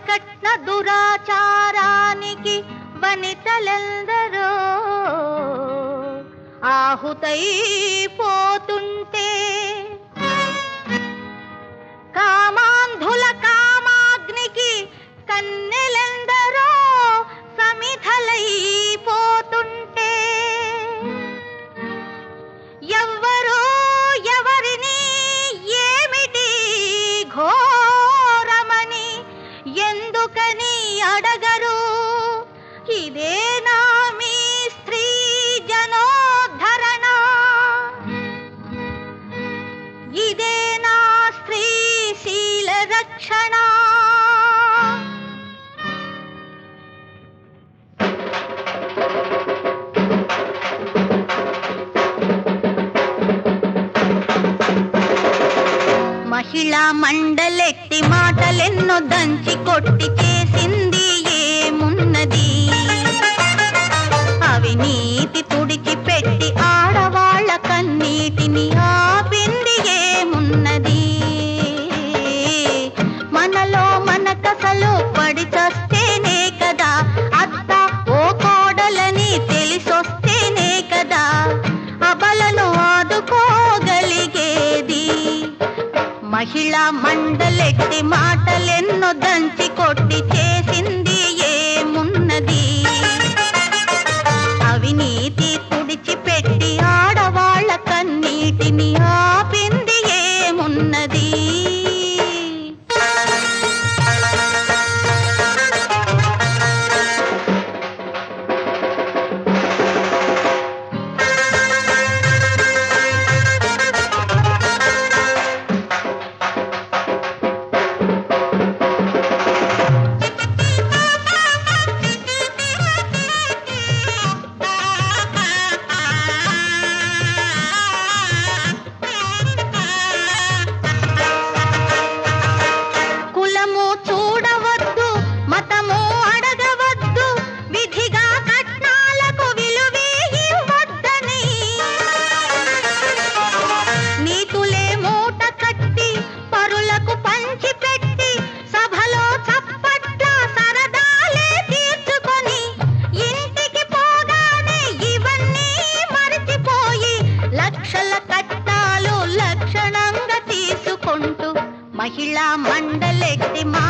వరకట్న దురాచారానికి వనితలెందరో ఆహుతైపోతుంటే కామాంధుల కామాగ్నికి కన్నెలెందరో సమిధలైపోతుంటే ఎవ్వరూ ఎవరిని ఏమిటి ఘోరమని ఎందుకని అడగరు ఇదేనా మీ స్త్రీ జనోద్ధరణ ఇదేనా స్త్రీ శీల రక్షణ మహిళా మండలెత్తి మాటలెన్నో దంచి కొట్టి చేసింది ఏమున్నది అవినీతి తుడిచి పెట్టి ఆడవాళ్ళ కన్నీటిని ఆపింది ఏమున్నది మనలో మన కసలో పడి చస్తేనే కదా అత్త ఓ కోడలని తెలిసొస్తేనే కదా అబలను ఆదుకోగలిగేది మహిళా మండలెట్టి మాటలెన్నో దంచి కొట్టి చేసింది ఏమున్నది అవినీతి తుడిచిపెట్టి ఆడవాళ్ళ కన్నీటిని ఆపింది ఏమున్నది కులము చూడవద్దు మతము అడగవద్దు విధిగా కట్నాలకు విలువే ఇవ్వద్దని నీతులే మూట కట్టి పరులకు పంచిపెట్టి సభలో చప్పట్ల సరదాలే తీర్చుకొని ఇంటికి పోగానే ఇవన్నీ మరిచిపోయి లక్షల కట్నాలు లక్షణంగా తీసుకుంటూ మహిళా మండలెట్టి మా